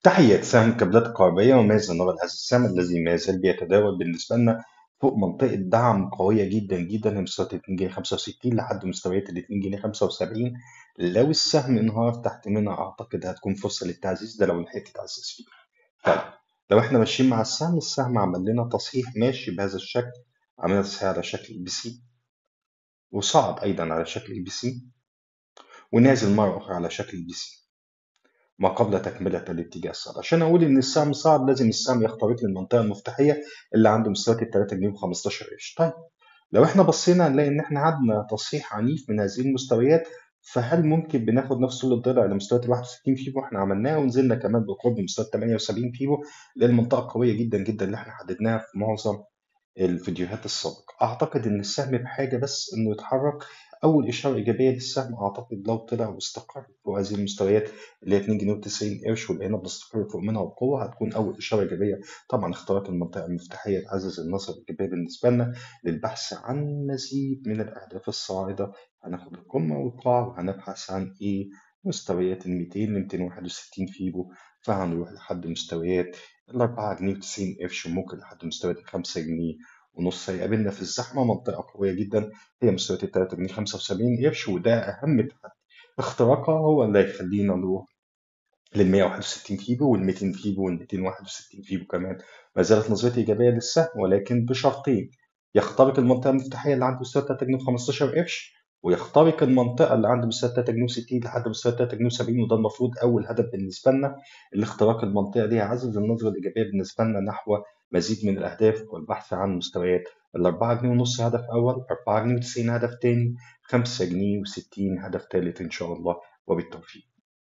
تحية سهم الكابلات الكهربائية وماذا نرى لهذا السهم الذي ما زال بيتداول بالنسبة لنا فوق منطقة دعم قوية جدا جدا هي مستويات 2 جنيه 65 لحد مستويات ال 2 جنيه 75 لو السهم انهار تحت منها أعتقد هتكون فرصة للتعزيز ده لو لحقت تعزز فيه. طيب لو احنا ماشيين مع السهم السهم عمل لنا تصحيح ماشي بهذا الشكل عملنا تصحيح على شكل اي بي سي وصعد أيضا على شكل اي بي سي ونازل مرة أخرى على شكل اي بي سي ما قبل تكملة الاتجاه الصاعد عشان أقول إن السهم صعد لازم السهم يخترق المنطقة المفتاحية اللي عنده مستويات ال 3 جنيه و15 قرش طيب لو احنا بصينا نلاقي إن احنا عندنا تصحيح عنيف من هذه المستويات فهل ممكن بناخد نفس طول الضلع لمستويات ال 61 فيبو احنا عملناها ونزلنا كمان بقرب مستوى 78 فيبو اللي هي المنطقة القوية جدا جدا اللي احنا حددناها في معظم الفيديوهات السابقة أعتقد إن السهم بحاجة بس إنه يتحرك أول إشارة إيجابية للسهم أعتقد لو طلع واستقر فوق هذه المستويات اللي هي 2 جنيه و90 قرش ولقينا بنستقر فوق منها وبقوة هتكون أول إشارة إيجابية طبعا اختراق المنطقة المفتاحية تعزز النظرة الإيجابية بالنسبة لنا للبحث عن مزيد من الأهداف الصاعدة هناخد القمة والقاع وهنبحث عن إيه مستويات ال 200 ل 261 فيبو فهنروح لحد مستويات ال 4 جنيه و90 قرش وممكن لحد مستويات ال 5 جنيه ونص هيقابلنا في الزحمة منطقة قوية جدا هي مستويات ال 3 جنيه 75 قرش وده أهم تحدي اختراقها هو اللي هيخلينا نروح لل 161 فيبو وال 200 فيبو وال 261 فيبو كمان ما زالت نظرتي إيجابية للسهم ولكن بشرطين يخترق المنطقة المفتاحية اللي عند مستوى 3 جنيه 15 قرش ويخترق المنطقة اللي عند مستوى 3 جنيه 60 لحد مستوى 3 جنيه 70 وده المفروض أول هدف بالنسبة لنا الاختراق المنطقة دي هيعزز النظرة الإيجابية بالنسبة لنا نحو مزيد من الأهداف والبحث عن مستويات ال 4 جنيه ونص هدف أول 4 جنيه و90 هدف تاني 5 جنيه و60 هدف تالت إن شاء الله وبالتوفيق